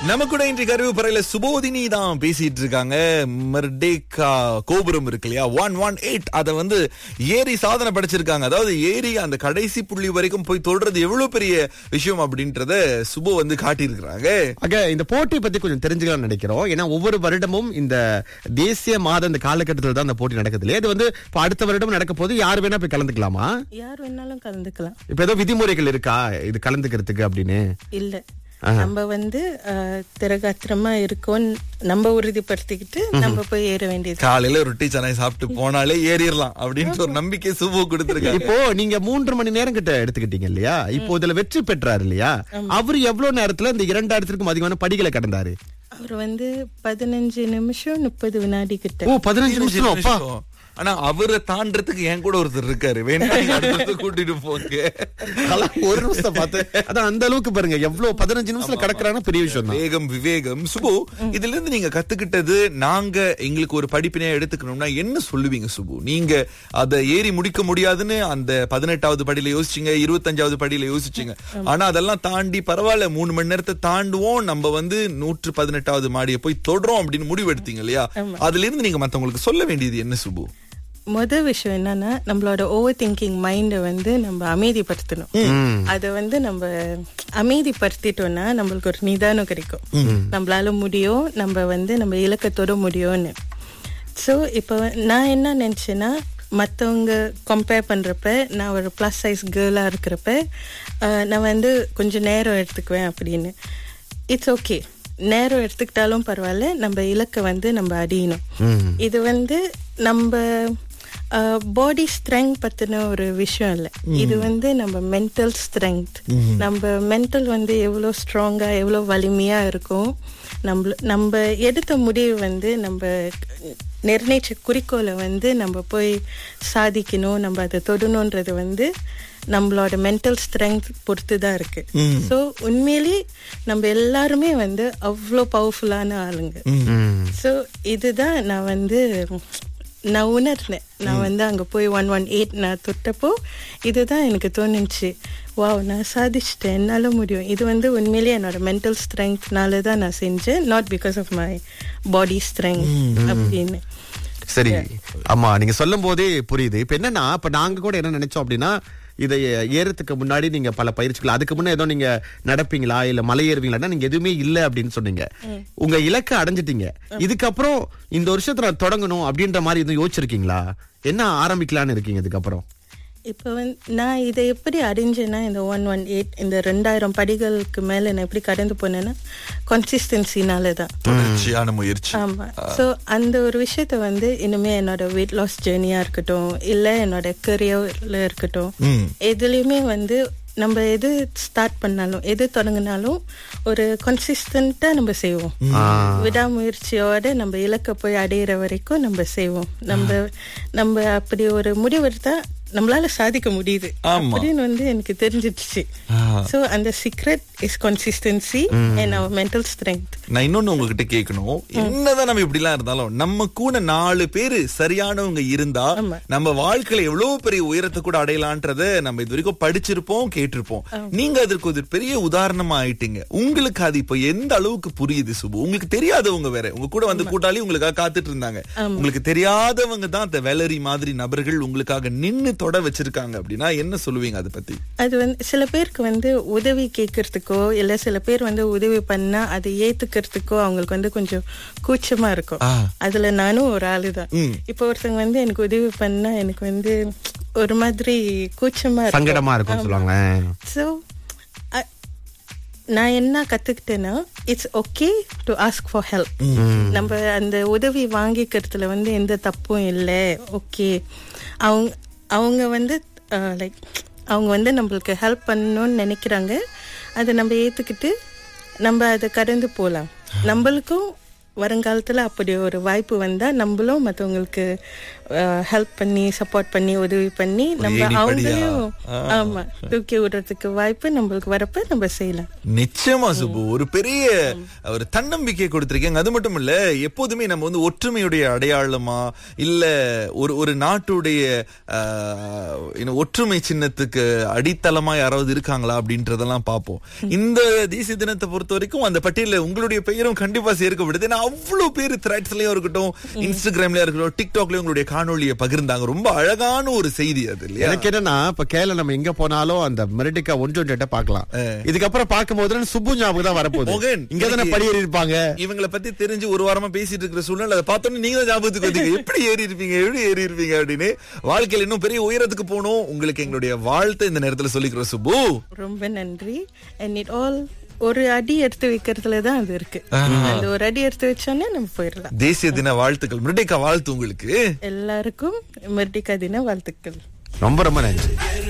நம்ம கூட இன்றைக்கு அறிவு பறையில சுபோதினி தான் பேசிட்டு இருக்காங்க மெர்டேக்கா கோபுரம் இருக்கு இல்லையா ஒன் ஒன் எயிட் அதை வந்து ஏறி சாதனை படைச்சிருக்காங்க அதாவது ஏறி அந்த கடைசி புள்ளி வரைக்கும் போய் தொடுறது எவ்வளவு பெரிய விஷயம் அப்படின்றத சுபு வந்து காட்டியிருக்கிறாங்க ஆக இந்த போட்டி பத்தி கொஞ்சம் தெரிஞ்சுக்கலாம்னு நினைக்கிறோம் ஏன்னா ஒவ்வொரு வருடமும் இந்த தேசிய மாத இந்த காலகட்டத்தில் தான் அந்த போட்டி நடக்குது இல்லையா இது வந்து இப்ப அடுத்த வருடம் நடக்க போது யார் வேணா போய் கலந்துக்கலாமா யார் வேணாலும் கலந்துக்கலாம் இப்ப ஏதோ விதிமுறைகள் இருக்கா இது கலந்துக்கிறதுக்கு அப்படின்னு இல்ல நம்ம வந்து அஹ், திரகாத்திரமா இருக்கோம் நம்ம உறுதிப்படுத்திக்கிட்டு நம்ம போய் ஏற வேண்டியது காலையில ரொட்டி சனாய் சாப்பிட்டு போனாலே ஏறிடலாம் அப்படின்ற ஒரு நம்பிக்கை சுபு கொடுத்திருக்காங்க இப்போ நீங்க மூன்று மணி நேரம் கிட்ட எடுத்துக்கிட்டீங்க இல்லையா இப்போ இதுல வெற்றி பெற்றாரு இல்லையா அவர் எவ்வளவு நேரத்துல இந்த இரண்டாயிரத்திற்கும் அதிகமான படிகளை கடந்தாரு அவர் வந்து பதினஞ்சு நிமிஷம் முப்பது வினாடி கிட்ட ஓ பதினஞ்சு நிமிஷம் அப்பா ஆனா அவரை தாண்டறதுக்கு என் கூட ஒருத்தர் இருக்காரு வேணா நீங்க அடுத்த இடத்துக்கு கூட்டிட்டு போங்க அதெல்லாம் ஒரு நிமிஷத்தை பார்த்து அதான் அந்த அளவுக்கு பாருங்க எவ்வளவு பதினஞ்சு நிமிஷத்துல கடக்குறாங்கன்னா பெரிய விஷயம் தான் வேகம் விவேகம் சுபு இதுல இருந்து நீங்க கத்துக்கிட்டது நாங்க எங்களுக்கு ஒரு படிப்பினையா எடுத்துக்கணும்னா என்ன சொல்லுவீங்க சுபு நீங்க அதை ஏறி முடிக்க முடியாதுன்னு அந்த பதினெட்டாவது படியில யோசிச்சீங்க இருபத்தஞ்சாவது படியில யோசிச்சீங்க ஆனா அதெல்லாம் தாண்டி பரவாயில்ல மூணு மணி நேரத்தை தாண்டுவோம் நம்ம வந்து நூற்று பதினெட்டாவது மாடியை போய் தொடுறோம் அப்படின்னு முடிவு எடுத்தீங்க இல்லையா அதுல இருந்து நீங்க மத்தவங்களுக்கு சொல்ல வேண்டியது என்ன சுபு முத விஷயம் என்னன்னா நம்மளோட ஓவர் திங்கிங் மைண்டை வந்து நம்ம அமைதிப்படுத்தணும் அதை வந்து நம்ம அமைதிப்படுத்திட்டோம்னா நம்மளுக்கு ஒரு நிதானம் கிடைக்கும் நம்மளால முடியும் நம்ம வந்து நம்ம இலக்கத்தோட முடியும்னு ஸோ இப்போ நான் என்ன நினச்சேன்னா மற்றவங்க கம்பேர் பண்ணுறப்ப நான் ஒரு ப்ளஸ் சைஸ் கேர்ளாக இருக்கிறப்ப அஹ், நான் வந்து கொஞ்சம் நேரம் எடுத்துக்குவேன் அப்படின்னு இட்ஸ் ஓகே நேரம் எடுத்துக்கிட்டாலும் பரவாயில்ல நம்ம இலக்கை வந்து நம்ம அடியணும் இது வந்து நம்ம பாடி ஸ்ட்ரெங்க் பத்தின ஒரு விஷயம் இல்லை இது வந்து நம்ம மென்டல் ஸ்ட்ரெங்க் நம்ம மென்டல் வந்து எவ்வளோ ஸ்ட்ராங்கா எவ்வளோ வலிமையா இருக்கும் நம்ம நம்ம எடுத்த முடிவு வந்து நம்ம நிர்ணயிச்ச குறிக்கோளை வந்து நம்ம போய் சாதிக்கணும் நம்ம அதை தொடணுன்றது வந்து நம்மளோட மென்டல் ஸ்ட்ரென்த் பொறுத்து தான் இருக்கு ஸோ உண்மையிலேயே நம்ம எல்லாருமே வந்து அவ்வளோ பவர்ஃபுல்லான ஆளுங்க ஸோ இதுதான் நான் வந்து நான் உணர்ந்தேன் நான் வந்து அங்கே போய் ஒன் ஒன் எயிட் நான் தொட்டப்போ இதுதான் எனக்கு தோணுச்சு வாவ் நான் சாதிச்சிட்டேன் என்னால் முடியும் இது வந்து உண்மையிலேயே என்னோட மென்டல் ஸ்ட்ரென்த்னால தான் நான் செஞ்சேன் not because of my body strength அப்படின்னு சரி ஆமா நீங்க சொல்லும் போதே புரியுது இப்ப என்னன்னா இப்ப நாங்க கூட என்ன நினைச்சோம் அப்படின்னா இதை ஏறதுக்கு முன்னாடி நீங்க பல பயிற்சிகள் அதுக்கு முன்ன ஏதோ நீங்க நடப்பீங்களா இல்ல மலை ஏறுவீங்களா நீங்க எதுவுமே இல்ல அப்படின்னு சொன்னீங்க உங்க இலக்கை அடைஞ்சிட்டீங்க இதுக்கப்புறம் இந்த வருஷத்துல நான் தொடங்கணும் அப்படின்ற மாதிரி எதுவும் யோசிச்சிருக்கீங்களா என்ன ஆரம்பிக்கலாம்னு இருக்கீங்க இதுக்கப்புறம் இப்போ வந்து நான் இதை எப்படி அடைஞ்சேன்னா இந்த ஒன் ஒன் எயிட் இந்த ரெண்டாயிரம் படிகளுக்கு மேலே நான் எப்படி கடந்து போனேன்னா கன்சிஸ்டன்சினால தான் தொடர்ச்சியான முயற்சி ஆமா ஸோ அந்த ஒரு விஷயத்த வந்து இனிமே என்னோட வெயிட் லாஸ் ஜேர்னியா இருக்கட்டும் இல்ல என்னோட கரியர்ல இருக்கட்டும் ம். எதுலயுமே வந்து நம்ம எது ஸ்டார்ட் பண்ணாலும் எது தொடங்கினாலும் ஒரு கன்சிஸ்டண்டா நம்ம செய்வோம் விடாமுயற்சியோட நம்ம இலக்க போய் அடையிற வரைக்கும் நம்ம செய்வோம் நம்ம நம்ம அப்படி ஒரு முடிவெடுத்தா நம்மளால சாதிக்க முடியுது ஆமா. அப்படின்னு வந்து எனக்கு தெரிஞ்சிடுச்சு ஸோ அந்த secret is consistency and our mental strength நான் இன்னொன்னு உங்ககிட்ட கேட்கணும் என்னதான் நம்ம இப்படி எல்லாம் இருந்தாலும் நம்ம கூட நாலு பேரு சரியானவங்க இருந்தா நம்ம வாழ்க்கையில எவ்வளவு பெரிய உயரத்தை கூட அடையலான்றத நம்ம இது வரைக்கும் படிச்சிருப்போம் கேட்டிருப்போம் நீங்க அதற்கு ஒரு பெரிய உதாரணமா ஆயிட்டீங்க உங்களுக்கு அது இப்ப எந்த அளவுக்கு புரியுது சுபு உங்களுக்கு தெரியாதவங்க வேற உங்க கூட வந்து கூட்டாளி உங்களுக்காக காத்துட்டு இருந்தாங்க உங்களுக்கு தெரியாதவங்க தான் அந்த வெலரி மாதிரி நபர்கள் உங்களுக்காக நின்னு தொட வச்சிருக்காங்க அப்படின்னா என்ன சொல்லுவீங்க அதை பத்தி அது வந்து சில பேருக்கு வந்து உதவி கேட்கறதுக்கோ இல்ல சில பேர் வந்து உதவி பண்ணா அதை ஏத்துக்கிறதுக்கோ அவங்களுக்கு வந்து கொஞ்சம் கூச்சமா இருக்கும் ஆ. அதுல நானும் ஒரு ஆளுதான் ம். இப்போ ஒருத்தவங்க வந்து எனக்கு உதவி பண்ணா எனக்கு வந்து ஒரு மாதிரி கூச்சமா இருக்கும் சங்கடமா இருக்கும்னு சொல்லுவாங்க ஸோ நான் என்ன கத்துக்கிட்டேன்னா it's okay to ask for help நம்ம அந்த உதவி வாங்கிக்கிறதுல வந்து எந்த தப்பும் இல்லை ஓகே அவங்க அவங்க வந்து லைக் அவங்க வந்து நம்மளுக்கு ஹெல்ப் பண்ணணும்னு நினைக்கிறாங்க அதை நம்ம ஏற்றுக்கிட்டு நம்ம அதை கடந்து போகலாம் நம்மளுக்கும் வருங்காலத்துல அப்படி ஒரு வாய்ப்பு வந்தா நம்மளும் மத்தவங்களுக்கு ஹெல்ப் பண்ணி சப்போர்ட் பண்ணி உதவி பண்ணி நம்ம ஏணிப்படியா? அவங்களையும் ஆ. ஆமா தூக்கி விடுறதுக்கு வாய்ப்பு நம்மளுக்கு வரப்ப நம்ம செய்யலாம் நிச்சயமா சுப்பு ஒரு பெரிய ஒரு தன்னம்பிக்கை கொடுத்திருக்கீங்க அது மட்டும் இல்ல எப்போதுமே நம்ம வந்து ஒற்றுமையுடைய அடையாளமா இல்ல ஒரு ஒரு நாட்டுடைய ஆஹ், இன்னும் ஒற்றுமை சின்னத்துக்கு அடித்தளமா யாராவது இருக்காங்களா அப்படின்றதெல்லாம் பார்ப்போம் இந்த தேசிய தினத்தை பொறுத்த வரைக்கும் அந்த பட்டியல உங்களுடைய பெயரும் கண்டிப்பா சேர்க்கப்படுது ஏன்னா அவ்வளவு பேர் த்ரெட்ஸ்லயும் இருக்கட்டும் இன்ஸ்டாகிராம்லயும் இருக்கட்டும் டிக்டாக்லயும் உங்களுடைய காணொளியை பகிர்ந்தாங்க ரொம்ப அழகான ஒரு செய்தி அது இல்லையா எனக்கு என்னன்னா இப்ப கேல நம்ம எங்க போனாலும் அந்த மெரிட்டிக்கா ஒன்று ஒன்று பார்க்கலாம் இதுக்கப்புறம் பார்க்கும்போது சுப்பு ஞாபகம் தான் வரப்போகுது மோகன், இங்க தானே எனக்கு- படியேறி இருப்பாங்க இவங்கள பத்தி தெரிஞ்சு ஒரு வாரமா பேசிட்டு இருக்கிற சூழ்நிலை அதை பார்த்தோன்னே நீங்க தான் ஞாபகத்துக்கு வந்தீங்க எப்படி ஏறி இருப்பீங்க எப்படி ஏறி இருப்பீங்க அப்படின்னு வாழ்க்கையில இன்னும் பெரிய உயரத்துக்கு போகணும் உங்களுக்கு எங்களுடைய வாழ்த்தை இந்த நேரத்துல சொல்லிக்கிறோம் சுப்பு ரொம்ப நன்றி அண்ட் இட் ஆல் ஒரு அடி எடுத்து வைக்கிறதுல தான் அது இருக்கு அந்த ஒரு அடி எடுத்து வச்சோன்னே நம்ம போயிடலாம் தேசிய தின வாழ்த்துக்கள் மிருடேக்கா வாழ்த்து உங்களுக்கு எல்லாருக்கும் மெர்டிகா தின வாழ்த்துக்கள் ரொம்ப ரொம்ப நன்றி